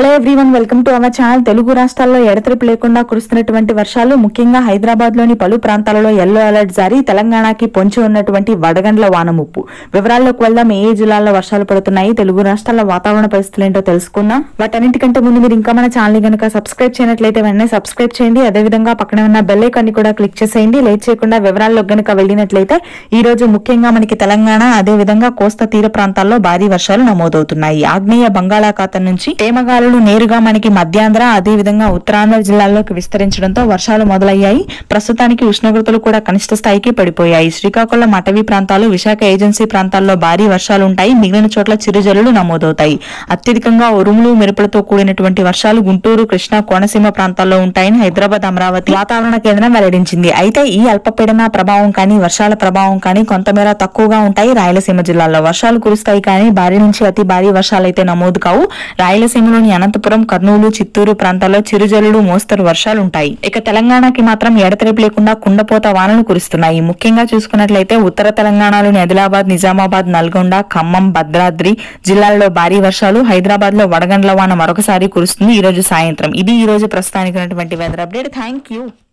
hello everyone welcome to our channel Telugu రాష్ట్రాల్లో ఎడతెరిపి లేకుండా కురుస్తున్నటువంటి వర్షాలు ముఖ్యంగా హైదరాబాద్ లోని పలు ప్రాంతాలలో ఎల్లో అలర్ట్ జారీ తెలంగాణకి పొంచి ఉన్నటువంటి వడగండ్ల వాన ముప్పు వివరాల్లోకి వెళ్దాం ఏ ఏ జిల్లాల్లో వర్షాలు పడుతున్నాయి తెలుగు రాష్ట్రాల వాతావరణ పరిస్థితులు ఏంటో తెలుసుకుందాం వాటన్నిటికంటే ముందు మీరు ఇంకా మన ఛానల్ గనక సబ్స్క్రైబ్ చేయనట్లయితే వెంటనే సబ్స్క్రైబ్ చేయండి అదేవిధంగా పక్కనే ఉన్న బెల్ ఐకాన్ ని కూడా క్లిక్ చేసేయండి లేట్ చేయకుండా వివరాల్లోకి గనక వెళ్ళినట్లయితే ఈ రోజు ముఖ్యంగా మనకి తెలంగాణ అదే విధంగా కోస్తా తీర ప్రాంతాల్లో భారీ వర్షాలు నమోదవుతున్నాయి ఆగ్నేయ బంగాళాఖాతం నుంచి తేమగాలులు నేరుగా మనకి మధ్యాంధ్ర అదే విధంగా ఉత్తరాంధ్ర జిల్లాల్లోకి విస్తరించడంతో వర్షాలు మొదలయ్యాయి ప్రస్తుతానికి ఉష్ణోగ్రతలు కూడా కనిష్ట స్థాయికి పడిపోయాయి శ్రీకాకుళం అటవీ ప్రాంతాలు విశాఖ ఏజెన్సీ ప్రాంతాల్లో భారీ వర్షాలు ఉంటాయి మిగిలిన చోట్ల చిరుజల్లులు నమోదవుతాయి అత్యధికంగా ఉరుములు మెరుపులతో కూడినటువంటి వర్షాలు గుంటూరు కృష్ణా కోనసీమ ప్రాంతాల్లో ఉంటాయని హైదరాబాద్ అమరావతి వాతావరణ కేంద్రం వెల్లడించింది అయితే ఈ అల్పపీడన ప్రభావం కానీ వర్షాల ప్రభావం కానీ కొంతమేర తక్కువగా ఉంటాయి రాయలసీమ జిల్లాల్లో వర్షాలు కురుస్తాయి కానీ భారీ నుంచి అతి భారీ వర్షాలు అయితే నమోదు కావు రాయలసీమలోని అనంతపురం కర్నూలు చిత్తూరు ప్రాంతాల్లో చిరుజల్లులు మోస్తరు వర్షాలు ఉంటాయి ఇక తెలంగాణకి మాత్రం ఎడతెరిపి లేకుండా కుండపోత వానలు కురుస్తున్నాయి ముఖ్యంగా చూసుకున్నట్లయితే ఉత్తర తెలంగాణలోని ఆదిలాబాద్ నిజామాబాద్ నల్గొండ ఖమ్మం భద్రాద్రి జిల్లాల్లో భారీ వర్షాలు హైదరాబాద్ లో వడగండ్ల వాన మరొకసారి కురుస్తుంది ఈ రోజు సాయంత్రం ఇది ఈ రోజు ప్రస్తుతానికి ఉన్నటువంటి వెదర్ అప్డేట్ థ్యాంక్ యూ